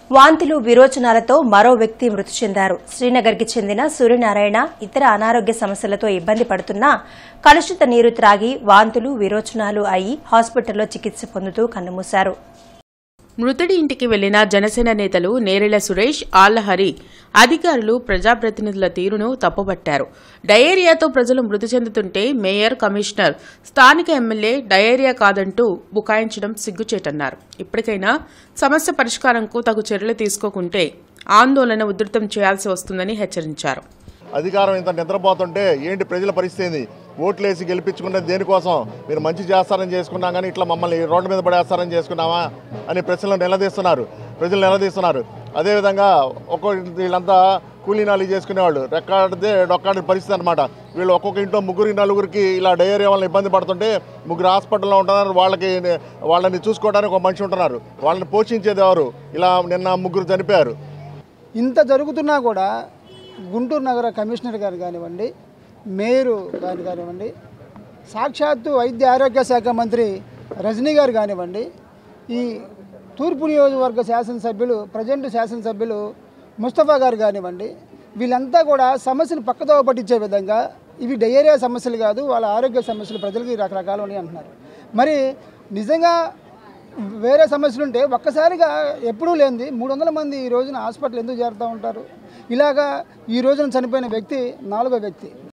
వాంతులు విరోచనాలతో మరో వ్యక్తి మృతి చెందారు శ్రీనగర్కి చెందిన సూర్యనారాయణ ఇతర అనారోగ్య సమస్యలతో ఇబ్బంది పడుతున్నా కలుషిత నీరు త్రాగి వాంతులు విరోచనాలు అయి హాస్పిటల్లో చికిత్స పొందుతూ కన్నుమూశారు మృతుడి ఇంటికి వెళ్లిన జనసేన నేతలు నేరెల సురేష్ ఆళ్లహరి అధికారులు ప్రజాప్రతినిధుల తీరును తప్పుబట్టారు డయేరియాతో ప్రజలు మృతి చెందుతుంటే మేయర్ కమిషనర్ స్థానిక ఎమ్మెల్యే డయేరియా కాదంటూ బుకాయించడం సిగ్గుచేటన్నారు ఇప్పటికైనా సమస్య పరిష్కారంకు తగు చర్యలు తీసుకోకుంటే ఆందోళన ఉధృతం చేయాల్సి వస్తుందని హెచ్చరించారు అధికారం ఇంత నిద్రపోతుంటే ఏంటి ప్రజల పరిస్థితి ఏంది ఓట్లేసి గెలిపించుకున్నది దేనికోసం మీరు మంచి చేస్తారని చేసుకున్నాం కానీ ఇట్లా మమ్మల్ని రోడ్డు మీద పడేస్తారని చేసుకున్నామా అని ప్రజలను నిలదీస్తున్నారు ప్రజలు నిలదీస్తున్నారు అదేవిధంగా ఒక్కో వీళ్ళంతా కూలీనాలు చేసుకునేవాళ్ళు రెక్కాడితే డొక్కాడి పరిస్థితి అనమాట వీళ్ళు ఒక్కొక్క ఇంట్లో ముగ్గురు నలుగురికి ఇలా డయేరియా వల్ల ఇబ్బంది పడుతుంటే ముగ్గురు హాస్పిటల్లో ఉంటున్నారు వాళ్ళకి వాళ్ళని చూసుకోవడానికి ఒక మనిషి ఉంటున్నారు వాళ్ళని పోషించేది ఎవరు ఇలా నిన్న ముగ్గురు చనిపోయారు ఇంత జరుగుతున్నా కూడా గుంటూరు నగర కమిషనర్ గారు కానివ్వండి మేయరు గారు కానివ్వండి సాక్షాత్తు వైద్య ఆరోగ్య శాఖ మంత్రి రజనీ గారు కానివ్వండి ఈ తూర్పు నియోజకవర్గ శాసనసభ్యులు ప్రజెంట్ శాసనసభ్యులు ముస్తఫా గారు కానివ్వండి వీళ్ళంతా కూడా సమస్యను పక్కదో పట్టించే విధంగా ఇవి డయేరియా సమస్యలు కాదు వాళ్ళ ఆరోగ్య సమస్యలు ప్రజలకి రకరకాలు అని అంటున్నారు మరి నిజంగా వేరే సమస్యలు ఉంటే ఒక్కసారిగా ఎప్పుడూ లేనిది మూడు వందల మంది ఈ రోజున హాస్పిటల్ ఎందుకు చేరుతూ ఉంటారు ఇలాగా ఈ రోజున చనిపోయిన వ్యక్తి నాలుగో వ్యక్తి